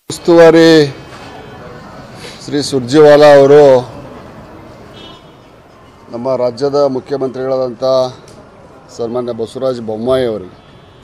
ಉಸ್ತುವಾರಿ ಶ್ರೀ ಸುರ್ಜಿವಾಲಾ ಅವರು ನಮ್ಮ ರಾಜ್ಯದ ಮುಖ್ಯಮಂತ್ರಿಗಳಾದಂಥ ಸನ್ಮಾನ್ಯ ಬಸವರಾಜ ಬೊಮ್ಮಾಯಿ ಅವರಿಗೆ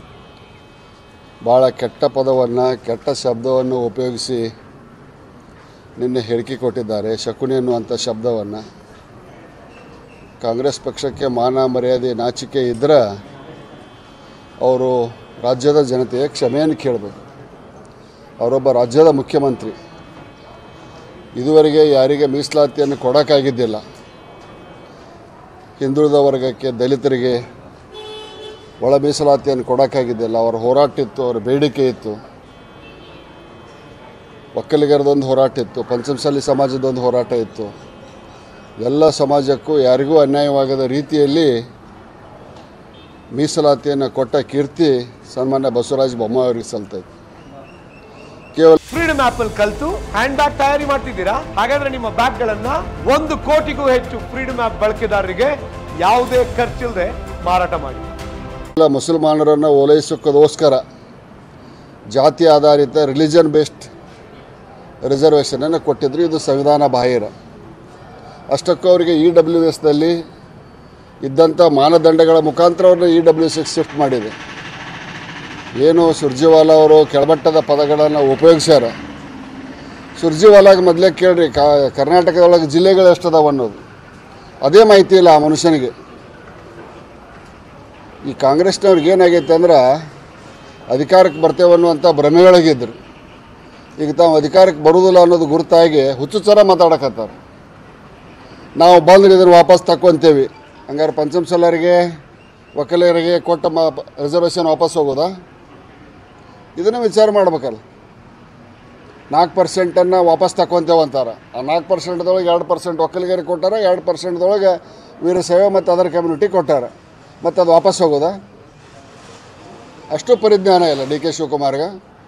ಭಾಳ ಕೆಟ್ಟ ಪದವನ್ನು ಕೆಟ್ಟ ಶಬ್ದವನ್ನು ಉಪಯೋಗಿಸಿ ನಿನ್ನೆ ಹೇಳಿಕೆ ಕೊಟ್ಟಿದ್ದಾರೆ ಶಕುನಿ ಅನ್ನುವಂಥ ಶಬ್ದವನ್ನು ಕಾಂಗ್ರೆಸ್ ಪಕ್ಷಕ್ಕೆ ಮಾನ ಮರ್ಯಾದೆ ನಾಚಿಕೆ ಇದ್ದರೆ ಅವರು ರಾಜ್ಯದ ಜನತೆಯ ಕ್ಷಮೆಯನ್ನು ಕೇಳಬೇಕು ಅವರೊಬ್ಬ ರಾಜ್ಯದ ಮುಖ್ಯಮಂತ್ರಿ ಇದುವರೆಗೆ ಯಾರಿಗೆ ಮೀಸಲಾತಿಯನ್ನು ಕೊಡೋಕ್ಕಾಗಿದ್ದಿಲ್ಲ ಹಿಂದುಳಿದ ವರ್ಗಕ್ಕೆ ದಲಿತರಿಗೆ ಒಳ ಮೀಸಲಾತಿಯನ್ನು ಕೊಡೋಕ್ಕಾಗಿದ್ದಿಲ್ಲ ಅವರ ಹೋರಾಟ ಇತ್ತು ಅವರ ಬೇಡಿಕೆ ಇತ್ತು ಒಕ್ಕಲಿಗರದೊಂದು ಹೋರಾಟ ಇತ್ತು ಪಂಚಮಸಾಲಿ ಸಮಾಜದೊಂದು ಹೋರಾಟ ಇತ್ತು ಎಲ್ಲ ಸಮಾಜಕ್ಕೂ ಯಾರಿಗೂ ಅನ್ಯಾಯವಾಗದ ರೀತಿಯಲ್ಲಿ ಮೀಸಲಾತಿಯನ್ನು ಕೊಟ್ಟ ಕೀರ್ತಿ ಸನ್ಮಾನ್ಯ ಬಸವರಾಜ ಬೊಮ್ಮಾಯಿ ಅವರಿಗೆ ಸಲ್ತೈತೆ ಕೇವಲ ಫ್ರೀಡಮ್ ಆಪ್ ಅಲ್ಲಿ ಕಲ್ತು ಹ್ಯಾಂಡ್ ಬ್ಯಾಗ್ ತಯಾರಿ ಮಾಡ್ತಿದ್ದೀರಾ ಹಾಗಾದ್ರೆ ನಿಮ್ಮ ಬ್ಯಾಗ್ ಗಳನ್ನ ಒಂದು ಕೋಟಿಗೂ ಹೆಚ್ಚು ಫ್ರೀಡಮ್ ಆಪ್ ಬಳಕೆದಾರರಿಗೆ ಯಾವುದೇ ಖರ್ಚಿಲ್ಲದೆ ಮಾರಾಟ ಮಾಡಿ ಎಲ್ಲ ಮುಸಲ್ಮಾನರನ್ನು ಓಲೈಸೋಕ್ಕೋಸ್ಕರ ಜಾತಿ ಆಧಾರಿತ ರಿಲಿಜನ್ ಬೇಸ್ಡ್ ರಿಸರ್ವೇಷನನ್ನು ಕೊಟ್ಟಿದ್ರು ಇದು ಸಂವಿಧಾನ ಬಾಹಿರ ಅಷ್ಟಕ್ಕೂ ಅವರಿಗೆ ಇ ಡಬ್ಲ್ಯೂ ಎಸ್ನಲ್ಲಿ ಇದ್ದಂಥ ಮಾನದಂಡಗಳ ಮುಖಾಂತರ ಅವ್ರನ್ನ ಇ ಡಬ್ಲ್ಯೂ ಎಸ್ ಶಿಫ್ಟ್ ಮಾಡಿದೆ ಏನು ಸುರ್ಜಿವಾಲಾ ಅವರು ಕೆಳಮಟ್ಟದ ಪದಗಳನ್ನು ಉಪಯೋಗಿಸ್ಯಾರ ಸುರ್ಜಿವಾಲಾಗೆ ಮೊದಲೇ ಕೇಳ್ರಿ ಕಾ ಕರ್ನಾಟಕದೊಳಗೆ ಜಿಲ್ಲೆಗಳು ಎಷ್ಟದಾವ ಅನ್ನೋದು ಅದೇ ಮಾಹಿತಿ ಇಲ್ಲ ಆ ಮನುಷ್ಯನಿಗೆ ಈ ಕಾಂಗ್ರೆಸ್ನವ್ರಿಗೆ ಏನಾಗೈತೆ ಅಂದ್ರೆ ಅಧಿಕಾರಕ್ಕೆ ಬರ್ತೇವೆ ಅನ್ನುವಂಥ ಭ್ರಮೆಯೊಳಗಿದ್ರು ಈಗ ತಾವು ಅಧಿಕಾರಕ್ಕೆ ಬರುವುದಿಲ್ಲ ಅನ್ನೋದು ಗುರುತಾಗಿ ಹುಚ್ಚುಚ್ಚರ ಮಾತಾಡಕತ್ತಾರೆ ನಾವು ಬಂದ್ರೆ ಇದನ್ನು ವಾಪಸ್ ತಕ್ಕೊಂತೇವೆ ಹಂಗಾರೆ ಪಂಚಮಸಾಲರಿಗೆ ಒಕ್ಕಲಿಗರಿಗೆ ಕೊಟ್ಟ ಮ ರಿಸರ್ವೇಷನ್ ವಾಪಸ್ ಹೋಗೋದಾ ಇದನ್ನು ವಿಚಾರ ಮಾಡ್ಬೇಕಲ್ಲ ನಾಲ್ಕು ಪರ್ಸೆಂಟನ್ನು ವಾಪಸ್ ತಕ್ಕೊಂತೇವೆ ಅಂತಾರೆ ಆ ನಾಲ್ಕು ಪರ್ಸೆಂಟ್ದೊಳಗೆ ಎರಡು ಪರ್ಸೆಂಟ್ ಒಕ್ಕಲಿಗರಿಗೆ ಕೊಟ್ಟಾರ ಎರಡು ಪರ್ಸೆಂಟ್ದೊಳಗೆ ವೀರಶೈವ ಮತ್ತು ಅದರ್ ಕಮ್ಯುನಿಟಿ ಕೊಟ್ಟಾರ ಮತ್ತು ಅದು ವಾಪಸ್ ಹೋಗೋದಾ ಅಷ್ಟು ಪರಿಜ್ಞಾನ ಇಲ್ಲ ಡಿ ಕೆ ಶಿವಕುಮಾರ್ಗೆ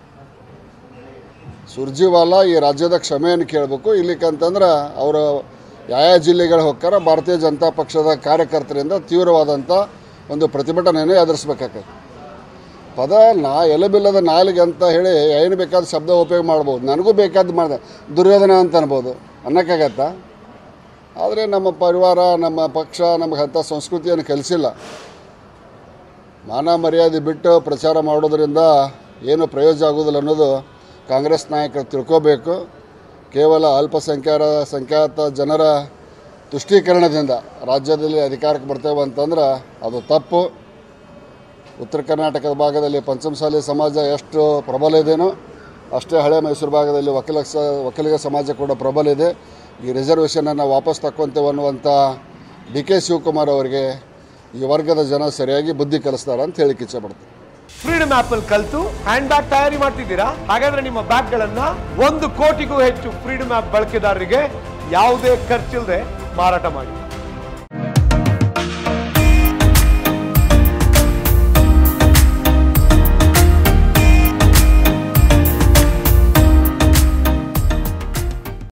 ಸುರ್ಜಿವಾಲಾ ಈ ರಾಜ್ಯದ ಕ್ಷಮೆಯನ್ನು ಕೇಳಬೇಕು ಇಲ್ಲಿಕಂತಂದ್ರೆ ಅವರು ಯಾವ ಜಿಲ್ಲೆಗಳು ಹೋಗ್ತಾರ ಭಾರತೀಯ ಜನತಾ ಪಕ್ಷದ ಕಾರ್ಯಕರ್ತರಿಂದ ತೀವ್ರವಾದಂಥ ಒಂದು ಪ್ರತಿಭಟನೆಯನ್ನು ಎದುರಿಸ್ಬೇಕಾಗತ್ತೆ ಪದ ನಾ ಎಲೆಬಿಲ್ಲದ ನಾಲಿಗೆ ಅಂತ ಹೇಳಿ ಏನು ಬೇಕಾದ ಶಬ್ದ ಉಪಯೋಗ ಮಾಡ್ಬೋದು ನನಗೂ ಬೇಕಾದ ಮಾಡಿದೆ ದುರ್ಯೋಧನ ಅಂತ ಅನ್ಬೋದು ಅನ್ನಕ್ಕಾಗತ್ತಾ ಆದರೆ ನಮ್ಮ ಪರಿವಾರ ನಮ್ಮ ಪಕ್ಷ ನಮಗೆ ಅಂಥ ಸಂಸ್ಕೃತಿಯನ್ನು ಕಲಿಸಿಲ್ಲ ಮಾನ ಮರ್ಯಾದೆ ಬಿಟ್ಟು ಪ್ರಚಾರ ಮಾಡೋದರಿಂದ ಏನು ಪ್ರಯೋಜನ ಆಗೋದಿಲ್ಲ ಅನ್ನೋದು ಕಾಂಗ್ರೆಸ್ ನಾಯಕರು ತಿಳ್ಕೋಬೇಕು ಕೇವಲ ಅಲ್ಪಸಂಖ್ಯಾತ ಸಂಖ್ಯಾತ ಜನರ ತುಷ್ಟೀಕರಣದಿಂದ ರಾಜ್ಯದಲ್ಲಿ ಅಧಿಕಾರಕ್ಕೆ ಬರ್ತೇವೆ ಅಂತಂದ್ರೆ ಅದು ತಪ್ಪು ಉತ್ತರ ಕರ್ನಾಟಕದ ಭಾಗದಲ್ಲಿ ಪಂಚಮಸಾಲಿ ಸಮಾಜ ಎಷ್ಟು ಪ್ರಬಲ ಇದೆಯೋ ಅಷ್ಟೇ ಹಳೆ ಮೈಸೂರು ಭಾಗದಲ್ಲಿ ಒಕ್ಕಲ ಸ ಒಕ್ಕಲಿಗ ಸಮಾಜ ಕೂಡ ಪ್ರಬಲ ಇದೆ ಈ ರಿಸರ್ವೇಷನನ್ನು ವಾಪಸ್ ತಕ್ಕೊಂತೇವೆ ಅನ್ನುವಂಥ ಡಿ ಕೆ ಶಿವಕುಮಾರ್ ಅವರಿಗೆ ಈ ವರ್ಗದ ಜನ ಸರಿಯಾಗಿ ಬುದ್ಧಿ ಕಲಿಸ್ತಾರೆ ಅಂತ ಹೇಳಿಕ್ಕೆ ಇಚ್ಛೆಪಡ್ತೀನಿ ಫ್ರೀಡಮ್ ಆಪ್ ಅಲ್ಲಿ ಕಲ್ತು ಹ್ಯಾಂಡ್ ಬ್ಯಾಗ್ ತಯಾರಿ ಮಾಡ್ತಿದ್ದೀರಾ ಹಾಗಾದ್ರೆ ನಿಮ್ಮ ಬ್ಯಾಗ್ ಗಳನ್ನ ಒಂದು ಕೋಟಿಗೂ ಹೆಚ್ಚು ಫ್ರೀಡಮ್ ಆಪ್ ಬಳಕೆದಾರರಿಗೆ ಯಾವುದೇ ಖರ್ಚಿಲ್ಲದೆ ಮಾರಾಟ ಮಾಡಿ